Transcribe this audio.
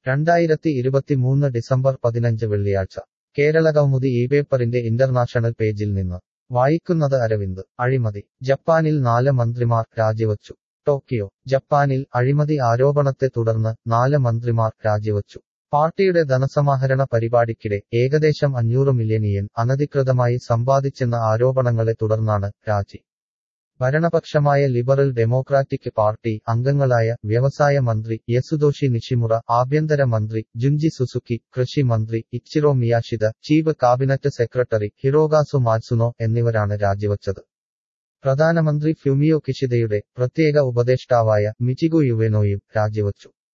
രണ്ടായിരത്തി ഇരുപത്തിമൂന്ന് ഡിസംബർ പതിനഞ്ച് വെള്ളിയാഴ്ച കേരളകൗമുദി ഈ പേപ്പറിന്റെ ഇന്റർനാഷണൽ പേജിൽ നിന്ന് വായിക്കുന്നത് അരവിന്ദ് അഴിമതി ജപ്പാനിൽ നാല് മന്ത്രിമാർ രാജിവച്ചു ടോക്കിയോ ജപ്പാനിൽ അഴിമതി ആരോപണത്തെ തുടർന്ന് നാല് മന്ത്രിമാർ രാജിവച്ചു പാർട്ടിയുടെ ധനസമാഹരണ പരിപാടിക്കിടെ ഏകദേശം അഞ്ഞൂറ് മില്യൺ yen അനധികൃതമായി സമ്പാദിച്ചെന്ന ആരോപണങ്ങളെ തുടർന്നാണ് രാജി ഭരണപക്ഷമായ ലിബറൽ ഡെമോക്രാറ്റിക് പാർട്ടി അംഗങ്ങളായ വ്യവസായ മന്ത്രി യസുദോഷി നിഷിമുറ ആഭ്യന്തര മന്ത്രി ജുഞ്ചി സുസുക്കി കൃഷി മന്ത്രി Ichiro Miyashita chief cabinet secretary Hirokazu Matsuno എന്നിവരാണ് രാജിവച്ചത് പ്രധാനമന്ത്രി ഫ്യൂമിയോ കിഷിദയുടെ പ്രത്യേക ഉപദേഷ്ടാവായ മിച്ചിഗു യുവെനോയും രാജിവച്ചു